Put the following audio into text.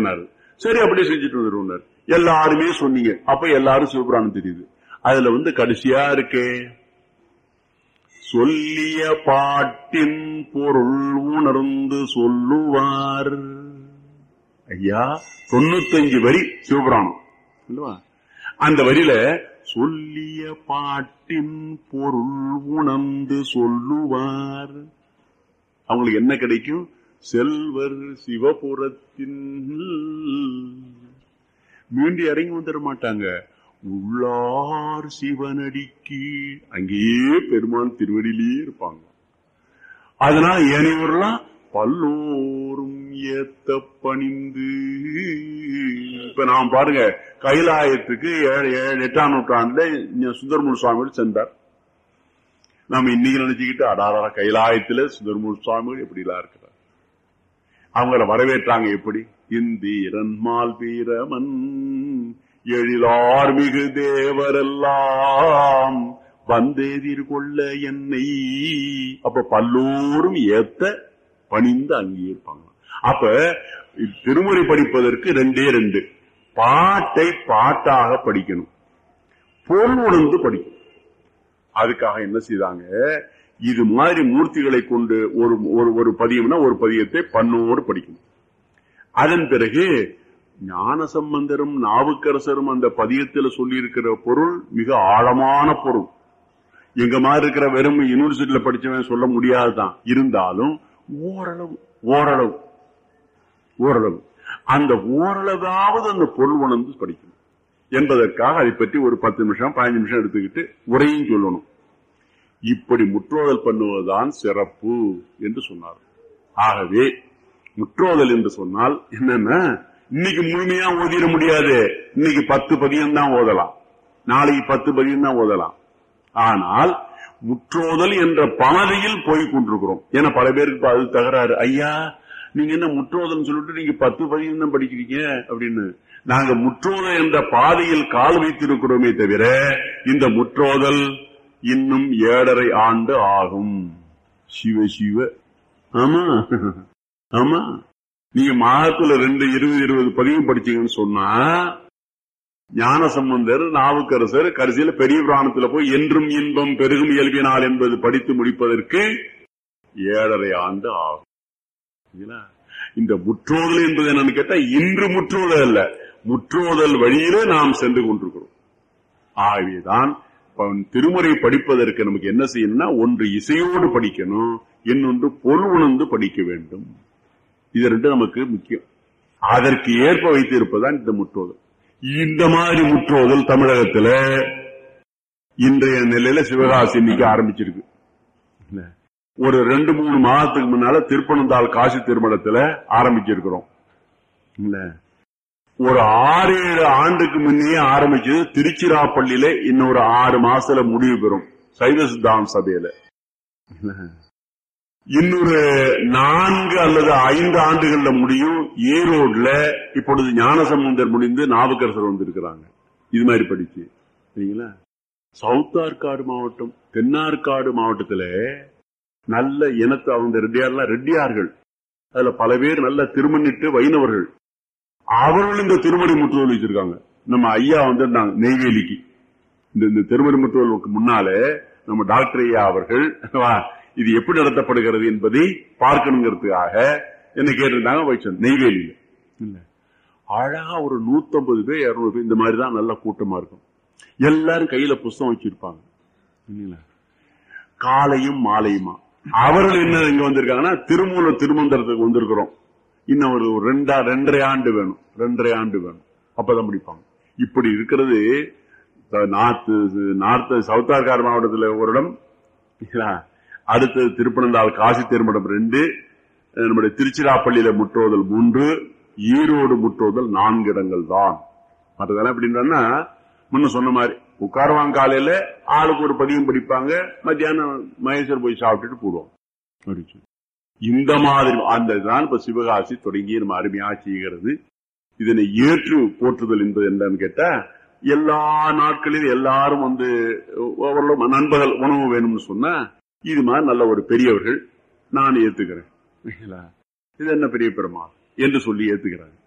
சொன்னாரு சரி அப்படியே செஞ்சுட்டு வந்துருவார் எல்லாருமே சொன்னீங்க அப்ப எல்லாரும் சிவபுராணம் தெரியுது அதுல வந்து கடைசியா இருக்கே சொல்லிய பாட்டின் பொருள் உணர்ந்து சொல்லுவார் ஐயா தொண்ணூத்தஞ்சு வரி சிவபுராணம் இல்லவா அந்த வரியில சொல்லிய பாட்டின் பொருள் உணர்ந்து சொல்லுவார் அவங்களுக்கு என்ன கிடைக்கும் செல்வர் சிவபுரத்தின் மீண்டு இறங்கி வந்துட மாட்டாங்க உள்ளார் சிவனடிக்கு அங்கேயே பெருமான் திருவடியிலேயே இருப்பாங்க அதனால ஏனையோர்லாம் பல்லோரும் ஏத்த பணிந்து இப்ப நாம் பாருங்க கைலாயத்துக்கு ஏழு ஏழு எட்டாம் நூற்றாண்டுல இங்க சுந்தரமூர் சுவாமிகள் சென்றார் நாம இன்னைக்கு நினைச்சுக்கிட்டு அடாரா கைலாயத்துல சுந்தரமூர் சுவாமிகள் எப்படி எல்லாம் இருக்கிறார் அவங்கள வரவேற்றாங்க எப்படி இந்திரன்மால் வீரமன் எழிலார் மிகு தேவரெல்லாம் வந்தெதிர்கொள்ள என்னை அப்ப பல்லோரும் ஏத்த பணிந்து அங்கே இருப்பாங்க அப்ப திருமுறை படிப்பதற்கு ரெண்டே ரெண்டு பாட்டை பாட்டாக படிக்கணும் பொருள் உணர்ந்து படிக்கணும் அதுக்காக என்ன செய்தாங்க இது மாதிரி மூர்த்திகளை கொண்டு ஒரு ஒரு ஒரு பதியம்னா ஒரு பதியத்தை பண்ணோடு படிக்கணும் அதன் பிறகு ஞான சம்பந்தரும் நாவுக்கரசரும் அந்த பதியத்தில் சொல்லி இருக்கிற பொருள் மிக ஆழமான பொருள் எங்க மாதிரி இருக்கிற வெறும் யூனிவர்சிட்டியில படிச்சவன் சொல்ல முடியாதுதான் இருந்தாலும் ஓரளவு ஓரளவு ஓரளவு அந்த ஓரளவாவது அந்த பொருள் உணர்ந்து படிக்கணும் என்பதற்காக அதை பற்றி ஒரு பத்து நிமிஷம் பதினஞ்சு நிமிஷம் எடுத்துக்கிட்டு உரையும் சொல்லணும் இப்படி முற்றோதல் பண்ணுவதுதான் சிறப்பு என்று சொன்னார் ஆகவே முற்றோதல் என்று சொன்னால் என்னன்னா இன்னைக்கு முழுமையா ஓதிட முடியாது இன்னைக்கு பத்து பதியம் தான் ஓதலாம் நாளைக்கு பத்து பதியம் தான் ஓதலாம் ஆனால் முற்றோதல் என்ற பமதியில் போய் கொண்டிருக்கிறோம் ஏன்னா பல பேருக்கு இப்ப அது தகராறு ஐயா நீங்க என்ன முற்றோதல் சொல்லிட்டு நீங்க பத்து பதியம் தான் படிக்கிறீங்க அப்படின்னு நாங்க முற்றோதல் என்ற பாதையில் கால் வைத்திருக்கிறோமே தவிர இந்த முற்றோதல் இன்னும் ஏழரை ஆண்டு ஆகும் சிவ சிவ ஆமா ஆமா நீங்க மாதத்துல ரெண்டு இருபது இருபது பதிவும் படிச்சீங்கன்னு சொன்னா ஞான சம்பந்தர் நாவுக்கரசர் கடைசியில பெரிய புராணத்துல போய் என்றும் இன்பம் பெருகும் இயல்பினால் என்பது படித்து முடிப்பதற்கு ஏழரை ஆண்டு ஆகும் சரிங்களா? இந்த முற்றோதல் என்பது என்னன்னு கேட்டா இன்று முற்றோதல் அல்ல முற்றோதல் வழியில நாம் சென்று கொண்டிருக்கிறோம் ஆகவேதான் இப்ப திருமுறை படிப்பதற்கு நமக்கு என்ன செய்யணும்னா ஒன்று இசையோடு படிக்கணும் இன்னொன்று பொருள் உணர்ந்து படிக்க வேண்டும் இது ரெண்டு நமக்கு முக்கியம் அதற்கு ஏற்ப வைத்து இருப்பதுதான் இந்த முற்றோதல் இந்த மாதிரி முற்றோதல் தமிழகத்துல இன்றைய நிலையில சிவகாசி இன்னைக்கு ஆரம்பிச்சிருக்கு இல்ல? ஒரு ரெண்டு மூணு மாதத்துக்கு முன்னால திருப்பனந்தாள் காசி திருமணத்துல ஆரம்பிச்சிருக்கிறோம் இல்ல ஒரு ஆறு ஏழு ஆண்டுக்கு முன்னே ஆரம்பிச்சது திருச்சிராப்பள்ளியில இன்னொரு ஆறு மாசத்துல முடிவு பெறும் சைவ சித்தாந்த சபையில இன்னொரு நான்கு அல்லது ஐந்து ஆண்டுகள்ல முடியும் ஈரோட்ல இப்பொழுது ஞானசம்பந்தர் முடிந்து நாவுக்கரசர் வந்திருக்கிறாங்க இது மாதிரி படிச்சு சரிங்களா சவுத் ஆற்காடு மாவட்டம் தென்னார்காடு மாவட்டத்துல நல்ல இனத்து அவங்க ரெட்டியார்லாம் ரெட்டியார்கள் அதுல பல பேர் நல்ல திருமணிட்டு வைணவர்கள் அவர்கள் இந்த திருமணி முற்றுதல் வச்சிருக்காங்க நம்ம ஐயா வந்திருந்தாங்க நெய்வேலிக்கு இந்த இந்த திருமணி முற்றுதலுக்கு முன்னாலே நம்ம டாக்டர் ஐயா அவர்கள் வா, இது எப்படி நடத்தப்படுகிறது என்பதை பார்க்கணுங்கிறதுக்காக என்ன கேட்டிருந்தாங்க வச்சோம் நெய்வேலியில இல்ல அழகா ஒரு நூத்தம்பது பேர் இருநூறு பேர் இந்த மாதிரி தான் நல்ல கூட்டமா இருக்கும் எல்லாரும் கையில புஸ்தகம் வச்சிருப்பாங்க இல்லைங்களா? காலையும் மாலையுமா அவர்கள் என்ன இங்க வந்திருக்காங்கன்னா திருமூல திருமந்திரத்துக்கு வந்திருக்கிறோம் இன்னும் ஒரு ஒரு ரெண்டா ரெண்டரை ஆண்டு வேணும் ரெண்டரை ஆண்டு வேணும் அப்பதான் முடிப்பாங்க இப்படி இருக்கிறது நார்த்து நார்த்து சவுத்தார்கார் மாவட்டத்தில் ஒரு இடம் இல்லையா? அடுத்தது திருப்பனந்தாள் காசி திருமணம் ரெண்டு அஹ் நம்முடைய திருச்சிராப்பள்ளியில முற்றோதல் மூன்று ஈரோடு முற்றோதல் நான்கு இடங்கள் தான் மற்றதெல்லாம் எப்படின்னா முன்ன சொன்ன மாதிரி உட்காருவாங்க காலையில ஆளுக்கு ஒரு பதியம் படிப்பாங்க மத்தியானம் மகேஸ்வர் போய் சாப்பிட்டுட்டு போடுவோம் அப்படின்னு சொல்லி. இந்த மாதிரி அந்த தான் இப்ப சிவகாசி தொடங்கி நம்ம அருமையா செய்கிறது இதனை ஏற்று போற்றுதல் என்பது என்னன்னு கேட்டா எல்லா நாட்களிலும் எல்லாரும் வந்து ஓரளவு நண்பகல் உணவு வேணும்னு சொன்னா இது மாதிரி நல்ல ஒரு பெரியவர்கள் நான் ஏத்துக்கிறேன் சரிங்களா? இது என்ன பெரிய பெருமா என்று சொல்லி ஏத்துக்கிறாங்க